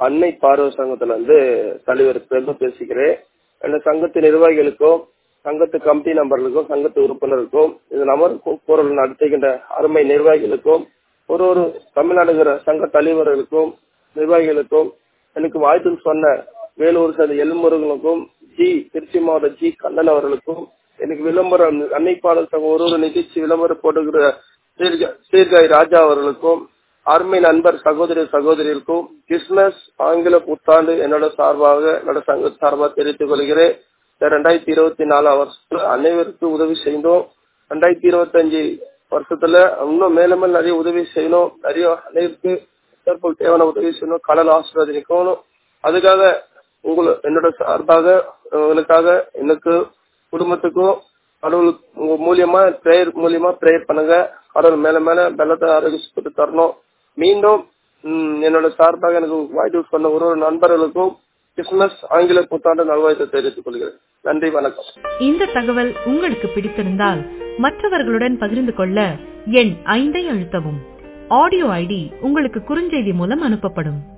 அன்னை பார்வை சங்கத்துல இருந்து தலைவர் பிரபு பேசிக்கிறேன் இந்த சங்கத்து நிர்வாகிகளுக்கும் சங்கத்து கமிட்டி நம்பர்களுக்கும் சங்கத்து உறுப்பினருக்கும் இது நமர் பொருள் நடத்துகின்ற அருமை நிர்வாகிகளுக்கும் ஒரு ஒரு தமிழ்நாடுகிற சங்க தலைவர்களுக்கும் நிர்வாகிகளுக்கும் எனக்கு வாய்ப்பு சொன்ன வேலூர் சந்தை எல்முருகனுக்கும் ஜி திருச்சி மாவட்ட ஜி கண்ணன் அவர்களுக்கும் எனக்கு விளம்பரம் அன்னைப்பாளர் சங்கம் ஒரு ஒரு நிகழ்ச்சி விளம்பரம் போட்டுக்கிற சீர்காய் ராஜா அவர்களுக்கும் அருமை நண்பர் சகோதரி சகோதரிகளுக்கும் கிறிஸ்துமஸ் ஆங்கில புத்தாண்டு என்னோட சார்பாக என்னோட சங்க சார்பாக தெரிவித்துக் கொள்கிறேன் ரெண்டாயிரத்தி இருபத்தி நாலாம் வருஷத்துல அனைவருக்கும் உதவி செய்தோம் ரெண்டாயிரத்தி இருபத்தி அஞ்சு வருஷத்துல இன்னும் மேலும் மேலும் நிறைய உதவி செய்யணும் நிறைய அனைவருக்கு தேவையான உதவி செய்யணும் கடல் ஆசீர்வாதிக்கணும் அதுக்காக உங்களை என்னோட சார்பாக உங்களுக்காக எனக்கு குடும்பத்துக்கும் கடவுள் உங்க மூலியமா பிரேயர் மூலியமா பிரேயர் பண்ணுங்க கடவுள் மேல மேல பலத்தை ஆரோக்கியத்துக்கு தரணும் மீண்டும் என்னோட சார்பாக எனக்கு வாய்ப்பு சொன்ன ஒரு ஒரு நண்பர்களுக்கும் கிறிஸ்துமஸ் ஆங்கில புத்தாண்டு நல்வாழ்த்தை தெரிவித்துக் கொள்கிறேன் நன்றி வணக்கம் இந்த தகவல் உங்களுக்கு பிடித்திருந்தால் மற்றவர்களுடன் பகிர்ந்து கொள்ள எண் ஐந்தை அழுத்தவும் ஆடியோ ஐடி உங்களுக்கு குறுஞ்செய்தி மூலம் அனுப்பப்படும்